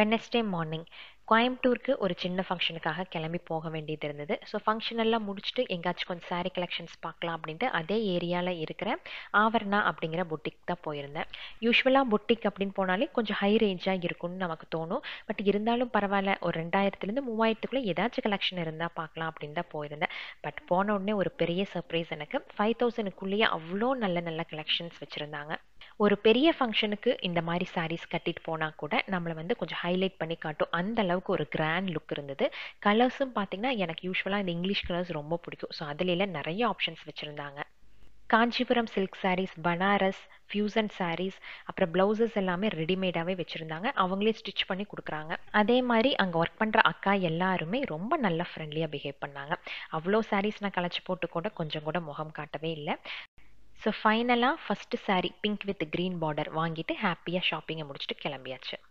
Wednesday morning கோயம்புத்தூருக்கு ஒரு சின்ன ஃபங்க்ஷனுக்காக கிளம்பி போக வேண்டியது இருந்தது ஸோ ஃபங்க்ஷன் எல்லாம் முடிச்சுட்டு எங்கேயாச்சும் கொஞ்சம் saree கலெக்ஷன்ஸ் பார்க்கலாம் அப்படின்ட்டு அதே ஏரியாவில் இருக்கிற ஆவரணா அப்படிங்கிற புட்டிக் தான் போயிருந்தேன் யூஸ்வலாக புட்டிக் அப்படின்னு போனாலே கொஞ்சம் ஹை ரேஞ்சாக இருக்கும்னு நமக்கு தோணும் பட் இருந்தாலும் பரவாயில்ல ஒரு ரெண்டாயிரத்துலேருந்து மூவாயிரத்துக்குள்ளே ஏதாச்சும் கலெக்ஷன் இருந்தால் பார்க்கலாம் அப்படின்னு தான் போயிருந்தேன் பட் போன உடனே ஒரு பெரிய சர்ப்ரைஸ் எனக்கு ஃபைவ் தௌசண்ட்க்குள்ளேயே அவ்வளோ நல்ல நல்ல கலெக்ஷன்ஸ் வச்சுருந்தாங்க ஒரு பெரிய ஃபங்க்ஷனுக்கு இந்த மாதிரி sarees கட்டிட்டு போனால் கூட நம்மளை வந்து கொஞ்சம் ஹைலைட் பண்ணி காட்டும் அந்த அளவுக்கு ஒரு கிராண்ட் லுக் இருந்தது கலர்ஸும் பார்த்தீங்கன்னா எனக்கு யூஸ்வலாக இந்த இங்கிலீஷ் கலர்ஸ் ரொம்ப பிடிக்கும் ஸோ அதுல நிறைய ஆப்ஷன்ஸ் வச்சுருந்தாங்க Kanchipuram silk sarees Banaras fusion sarees அப்புறம் ப்ளவுசஸ் எல்லாமே ரெடிமேடாகவே வச்சுருந்தாங்க அவங்களே ஸ்டிச் பண்ணி கொடுக்குறாங்க அதே மாதிரி அங்கே ஒர்க் பண்ணுற அக்கா எல்லாருமே ரொம்ப நல்லா ஃப்ரெண்ட்லியாக பிஹேவ் பண்ணாங்க அவ்வளோ sarees நான் கலைச்சி போட்டு கூட கொஞ்சம் கூட முகம் காட்டவே இல்லை ஸோ ஃபைனலாக first saree pink with green border வாங்கிட்டு ஹாப்பியாக ஷாப்பிங்கை முடிச்சுட்டு கிளம்பியாச்சு